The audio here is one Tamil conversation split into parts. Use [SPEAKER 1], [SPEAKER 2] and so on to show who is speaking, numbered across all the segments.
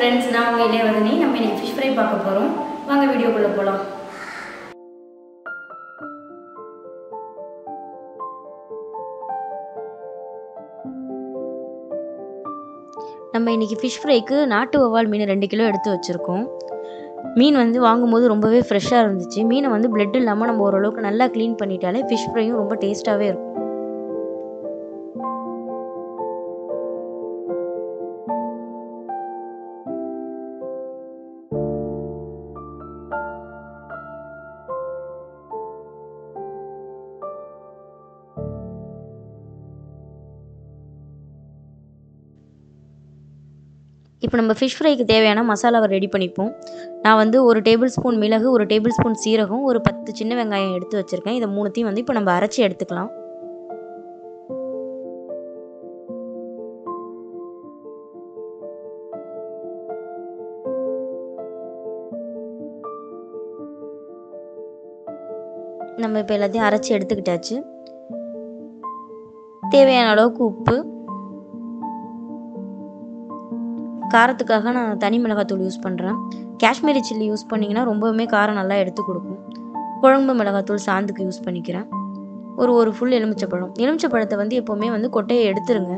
[SPEAKER 1] ஃப்ரெண்ட்ஸ் நான் உங்கள் இளையவதனி நம்ம இன்னைக்கு ஃபிஷ் ஃப்ரை பார்க்க போகிறோம் வாங்க வீடியோக்குள்ளே போகலாம்
[SPEAKER 2] நம்ம இன்றைக்கி ஃபிஷ் ஃப்ரைக்கு நாட்டு வவ்வால் மீன் ரெண்டு கிலோ எடுத்து வச்சுருக்கோம் மீன் வந்து வாங்கும்போது ரொம்பவே ஃப்ரெஷ்ஷாக இருந்துச்சு மீனை வந்து பிளட் இல்லாமல் நம்ம ஓரளவுக்கு நல்லா க்ளீன் பண்ணிட்டாலே ஃபிஷ் ஃப்ரையும் ரொம்ப டேஸ்ட்டாகவே இருக்கும் இப்போ நம்ம ஃபிஷ் ஃப்ரைக்கு தேவையான மசாலாவை ரெடி பண்ணிப்போம் நான் வந்து ஒரு டேபிள் ஸ்பூன் மிளகு ஒரு டேபிள் ஸ்பூன் சீரகம் ஒரு பத்து சின்ன வெங்காயம் எடுத்து வச்சுருக்கேன் இதை மூணுத்தையும் வந்து இப்போ நம்ம அரைச்சி எடுத்துக்கலாம் நம்ம இப்போ எல்லாத்தையும் அரைச்சி எடுத்துக்கிட்டாச்சு தேவையான அளவுக்கு உப்பு காரத்துக்காக நான் தனி மிளகாத்தூள் யூஸ் பண்ணுறேன் காஷ்மீரி சில்லி யூஸ் பண்ணிங்கன்னா ரொம்பவுமே காரம் நல்லா எடுத்து கொடுக்கும் குழம்பு மிளகாத்தூள் சாந்துக்கு யூஸ் பண்ணிக்கிறேன் ஒரு ஒரு ஃபுல் எலுமிச்சப்பழம் எலுமிச்சப்பழத்தை வந்து எப்போவுமே வந்து கொட்டையை எடுத்துருங்க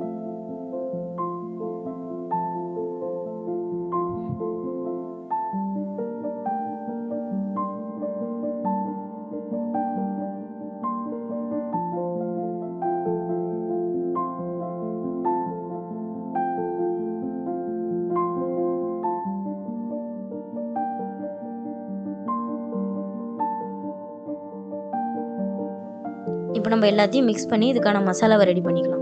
[SPEAKER 2] இப்போ நம்ம எல்லாத்தையும் மிக்ஸ் பண்ணி இதுக்கான மசாலாவை ரெடி பண்ணிக்கலாம்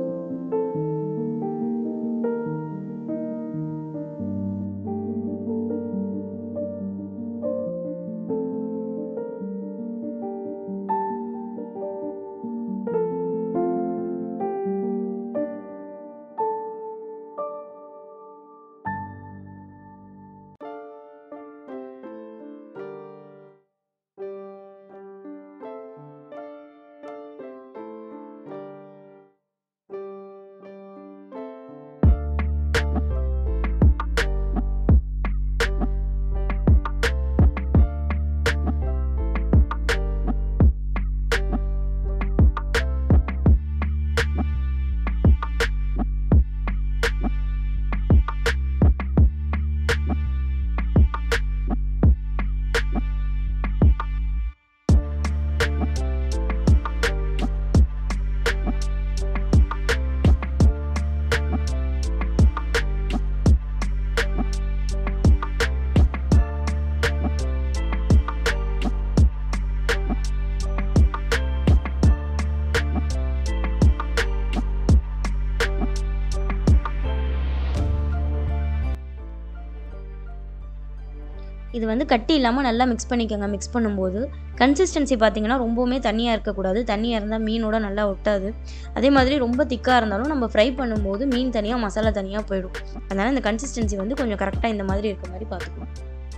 [SPEAKER 2] இது வந்து கட்டி இல்லாமல் நல்லா மிக்ஸ் பண்ணிக்கோங்க மிக்ஸ் பண்ணும்போது கன்சிஸ்டன்சி பார்த்தீங்கன்னா ரொம்பவுமே தண்ணியாக இருக்கக்கூடாது தண்ணியாக இருந்தால் மீனோட நல்லா ஒட்டாது அதே மாதிரி ரொம்ப திக்காக இருந்தாலும் நம்ம ஃப்ரை பண்ணும்போது மீன் தனியாக மசாலா தனியாக போயிடும் அதனால் இந்த கன்சிஸ்டன்சி வந்து கொஞ்சம் கரெக்டாக இந்த மாதிரி இருக்க மாதிரி பார்த்துக்கணும்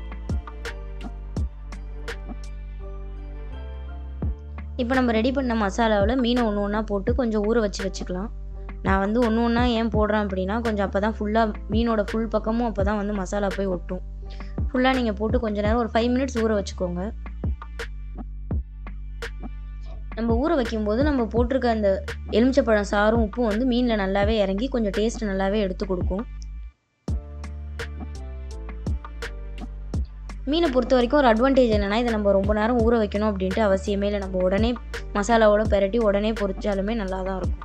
[SPEAKER 2] இப்போ நம்ம ரெடி பண்ண மசாலாவில் மீனை ஒன்று ஒன்றா போட்டு கொஞ்சம் ஊற வச்சு வச்சுக்கலாம் நான் வந்து ஒன்று ஒன்றா ஏன் போடுறேன் அப்படின்னா கொஞ்சம் அப்போ தான் ஃபுல்லாக மீனோட ஃபுல் பக்கமும் அப்போ தான் வந்து மசாலா போய் ஒட்டும் ஃபுல்லாக நீங்கள் போட்டு கொஞ்ச நேரம் ஒரு ஃபைவ் மினிட்ஸ் ஊற வச்சுக்கோங்க நம்ம ஊற வைக்கும்போது நம்ம போட்டிருக்க அந்த எலுமிச்சப்பழம் சாரும் உப்பும் வந்து மீனில் நல்லாவே இறங்கி கொஞ்சம் டேஸ்ட் நல்லாவே எடுத்து கொடுக்கும் மீனை பொறுத்த வரைக்கும் ஒரு அட்வான்டேஜ் என்னென்னா இதை நம்ம ரொம்ப நேரம் ஊற வைக்கணும் அப்படின்ட்டு அவசியமே இல்லை நம்ம உடனே மசாலாவோட பெரட்டி உடனே பொரிச்சாலுமே நல்லா தான் இருக்கும்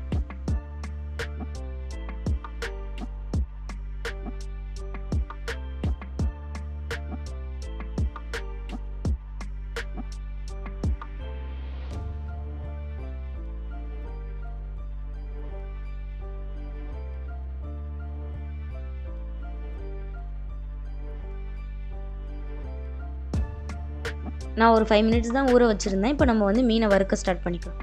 [SPEAKER 2] நான் ஒரு ஃபைவ் மினிட்ஸ் தான் ஊற வச்சுருந்தேன் இப்போ நம்ம வந்து மீனை வறுக்க ஸ்டார்ட் பண்ணிக்கலாம்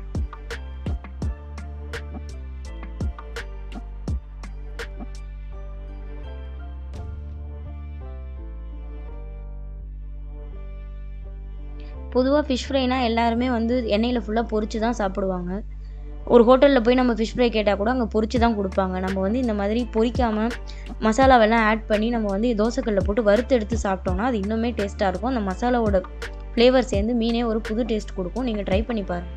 [SPEAKER 2] பொதுவாக ஃபிஷ் ஃப்ரைனா எல்லாருமே வந்து எண்ணெயில் ஃபுல்லாக பொரிச்சு தான் சாப்பிடுவாங்க ஒரு ஹோட்டலில் போய் நம்ம ஃபிஷ் ஃப்ரை கேட்டால் கூட அங்கே பொரிச்சு தான் கொடுப்பாங்க நம்ம வந்து இந்த மாதிரி பொரிக்காமல் மசாலாவெல்லாம் ஆட் பண்ணி நம்ம வந்து தோசைக்கல்லில் போட்டு வறுத்து எடுத்து சாப்பிட்டோம்னா அது இன்னுமே டேஸ்ட்டாக இருக்கும் அந்த மசாலாவோட ஃப்ளேவர் சேர்ந்து மீனே ஒரு புது டேஸ்ட் கொடுக்கும் நீங்கள் ட்ரை பண்ணி பாருங்கள்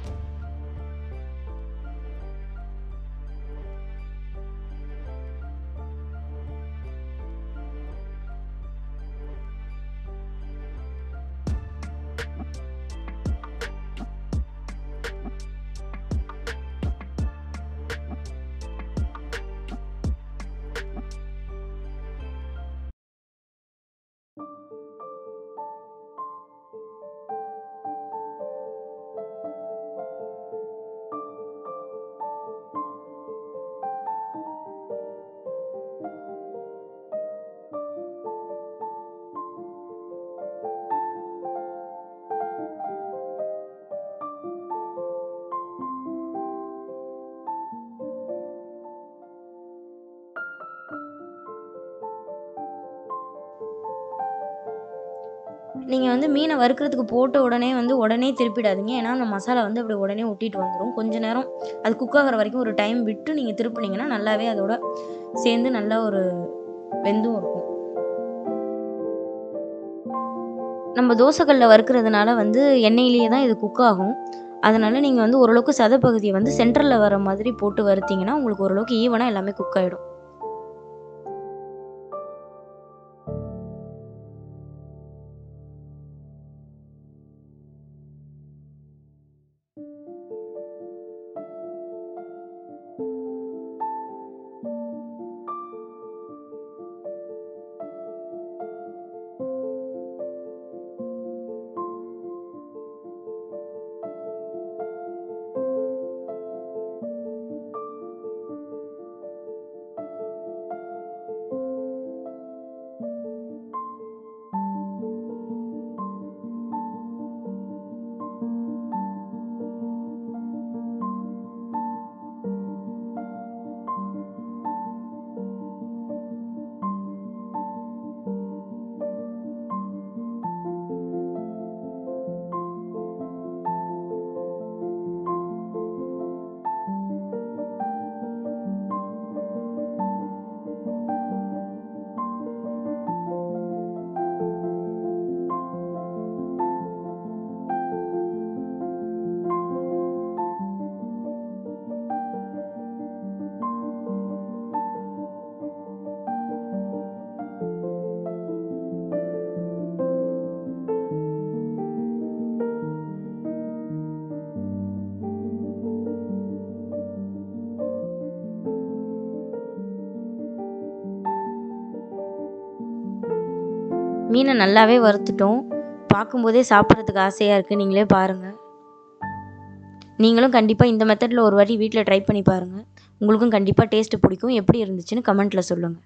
[SPEAKER 2] நீங்கள் வந்து மீனை வறுக்கிறதுக்கு போட்ட உடனே வந்து உடனே திருப்பிடாதீங்க ஏன்னா அந்த மசாலா வந்து அப்படி உடனே ஒட்டிட்டு வந்துடும் கொஞ்ச நேரம் அது குக் ஆகிற வரைக்கும் ஒரு டைம் விட்டு நீங்கள் திருப்பினீங்கன்னா நல்லாவே அதோட சேர்ந்து நல்லா ஒரு வெந்தும் இருக்கும் நம்ம தோசைக்கல்லில் வறுக்கிறதுனால வந்து எண்ணெயிலேயே தான் இது குக் ஆகும் அதனால் நீங்கள் வந்து ஓரளவுக்கு சதப்பகுதியை வந்து சென்டரில் வர மாதிரி போட்டு வறுத்தீங்கன்னா உங்களுக்கு ஓரளவுக்கு ஈவனாக எல்லாமே குக் ஆகிடும் மீனை நல்லாவே வறுத்துட்டோம் பார்க்கும்போதே சாப்பிட்றதுக்கு ஆசையாக இருக்குது நீங்களே பாருங்கள் நீங்களும் கண்டிப்பாக இந்த மெத்தடில் ஒரு வாட்டி வீட்டில் ட்ரை பண்ணி பாருங்கள் உங்களுக்கும் கண்டிப்பாக டேஸ்ட்டு பிடிக்கும் எப்படி இருந்துச்சுன்னு கமெண்ட்டில் சொல்லுங்கள்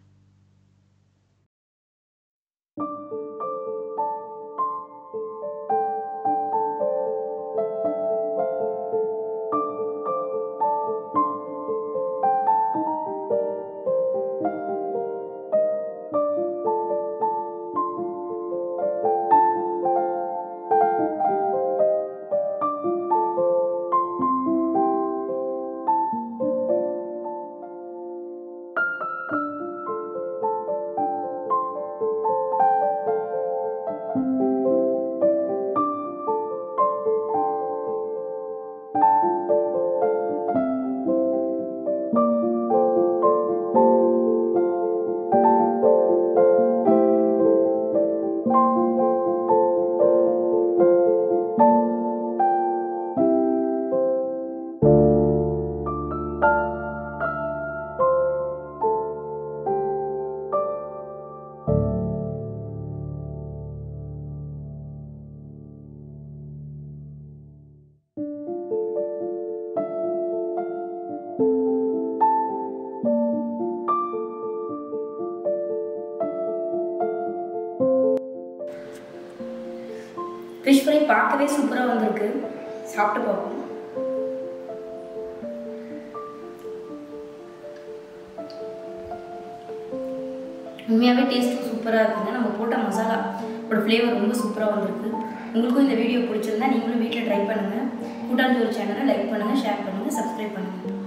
[SPEAKER 1] ஃபிஷ் ஃப்ரை பார்க்கவே சூப்பராக வந்திருக்கு சாப்பிட்டு பார்ப்போம் உண்மையாகவே டேஸ்ட்டும் சூப்பராக இருக்குங்க நம்ம போட்ட மசாலா ஒரு ஃப்ளேவர் ரொம்ப சூப்பராக வந்திருக்கு உங்களுக்கும் இந்த வீடியோ பிடிச்சிருந்தா நீங்களும் வீட்டில் ட்ரை பண்ணுங்கள் கூட்டாஞ்சோறு சேனலை லைக் பண்ணுங்கள் ஷேர் பண்ணுங்கள் சப்ஸ்கிரைப் பண்ணுங்கள்